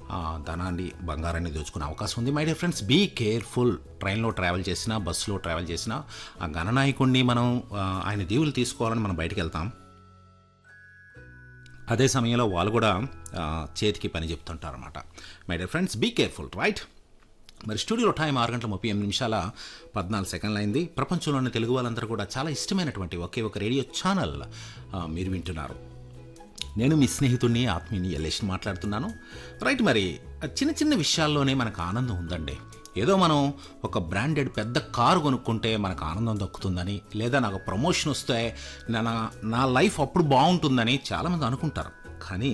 ఆ, ధనాన్ని బంగారాన్ని దోచుకునే అవకాశం ఉంది my dear friends be careful ట్రైన్లో ట్రావెల్ చేసినా బస్సులో ట్రావెల్ చేసినా ఆ గణనాయకుడిని మనం ఆ, ఆయన దీవులు తీసుకోవాలని మనం బయటికి వెళ్తాం అదే సమయంలో వాళ్ళు కూడా ఆ, చేతికి పని చెప్తుంటారు అనమాట my dear friends be careful right మరి స్టూడియోలో టైం ఆరు గంటల ముప్పై ఎనిమిది నిమిషాల పద్నాలుగు సెకండ్లు అయింది ప్రపంచంలోని తెలుగు వాళ్ళందరూ కూడా చాలా ఇష్టమైనటువంటి ఒకే ఒక రేడియో ఛానల్ ఆ, మీరు వింటున్నారు నేను మీ స్నేహితుడిని ఆత్మీయుని ఎల్లేషన్ మాట్లాడుతున్నాను రైట్ మరి ఆ చిన్న చిన్న విషయాల్లోనే మనకు ఆనందం ఉందండి ఏదో మనం ఒక బ్రాండెడ్ పెద్ద కారు కొనుక్కుంటే మనకు ఆనందం దక్కుతుందని లేదా నాకు ప్రమోషన్ వస్తే నా నా లైఫ్ అప్పుడు బాగుంటుందని చాలామంది అనుకుంటారు కానీ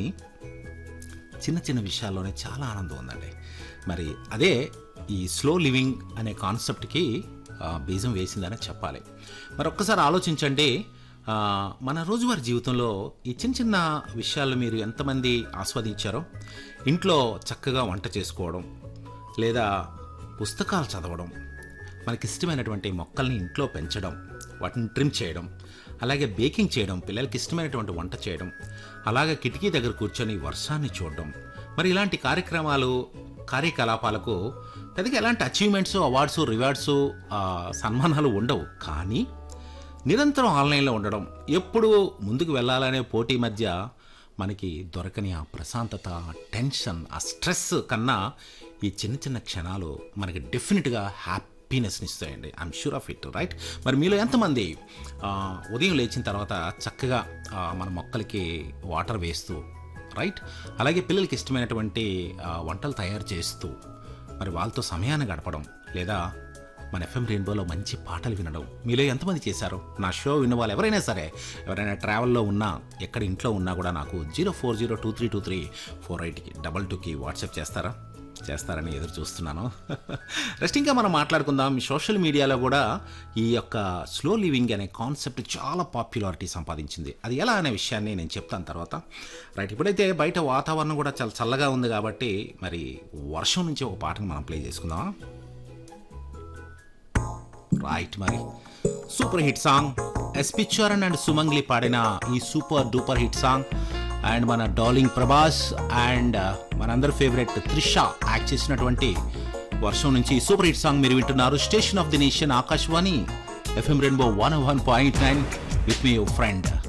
చిన్న చిన్న విషయాల్లోనే చాలా ఆనందం ఉందండి మరి అదే ఈ స్లో లివింగ్ అనే కాన్సెప్ట్కి ఆ, బీజం వేసిందనే చెప్పాలి మరి ఒక్కసారి ఆలోచించండి ఆ, మన రోజువారీ జీవితంలో ఈ చిన్న చిన్న విషయాలు మీరు ఎంతమంది ఆస్వాదించారో ఇంట్లో చక్కగా వంట చేసుకోవడం లేదా పుస్తకాలు చదవడం మనకి ఇష్టమైనటువంటి మొక్కల్ని ఇంట్లో పెంచడం వాటిని ట్రిమ్ చేయడం అలాగే బేకింగ్ చేయడం పిల్లలకి ఇష్టమైనటువంటి వంట చేయడం అలాగే కిటికీ దగ్గర కూర్చొని వర్షాన్ని చూడడం మరి ఇలాంటి కార్యక్రమాలు కార్యకలాపాలకు పెద్దగా ఎలాంటి అచీవ్మెంట్స్ అవార్డ్స్ రివార్డ్స్ సన్మానాలు ఉండవు కానీ నిరంతరం ఆన్లైన్లో ఉండడం ఎప్పుడు ముందుకు వెళ్ళాలనే పోటీ మధ్య మనకి దొరకని ఆ ప్రశాంతత ఆ టెన్షన్ ఆ స్ట్రెస్ కన్నా ఈ చిన్న చిన్న క్షణాలు మనకి డెఫినెట్గా హ్యాపీనెస్ని ఇస్తాయండి I'm sure of it right మరి మీలో ఎంతమంది ఆ, ఉదయం లేచిన తర్వాత చక్కగా ఆ, మన మొక్కలకి వాటర్ వేస్తూ రైట్ అలాగే పిల్లలకి ఇష్టమైనటువంటి ఆ, వంటలు తయారు చేస్తూ మరి వాళ్ళతో సమయాన్ని గడపడం లేదా మన ఎఫ్ఎం రెయిన్బోలో మంచి పాటలు వినడం మీలో ఎంతమంది చేశారు నా షో విన్న వాళ్ళు ఎవరైనా సరే ఎవరైనా ట్రావెల్లో ఉన్నా ఎక్కడ ఇంట్లో ఉన్నా కూడా నాకు zero four zero two three two three four ఎయిట్కి డబల్ టూకి వాట్సాప్ చేస్తారా చేస్తారని ఎదురు చూస్తున్నాను రెస్ట్ ఇంకా మనం మాట్లాడుకుందాం సోషల్ మీడియాలో కూడా ఈ యొక్క స్లో లివింగ్ అనే కాన్సెప్ట్ చాలా పాపులారిటీ సంపాదించింది అది ఎలా అనే విషయాన్ని నేను చెప్తాను తర్వాత రైట్ ఇప్పుడైతే బయట వాతావరణం కూడా చాలా చల్లగా ఉంది కాబట్టి మరి వర్షం నుంచి ఒక పాటను మనం ప్లే చేసుకుందాం రైట్ మరి super hit song S P Charan and Sumangali పాడిన ఈ super duper hit song and మన డార్లింగ్ ప్రభాస్ అండ్ మనందరి ఫేవరెట్ త్రిష యాక్ట్ చేసినటువంటి వర్షం నుంచి సూపర్ హిట్ సాంగ్ మీరు వింటున్నారు station of the nation Akashvani FM rainbow one one point nine with me your friend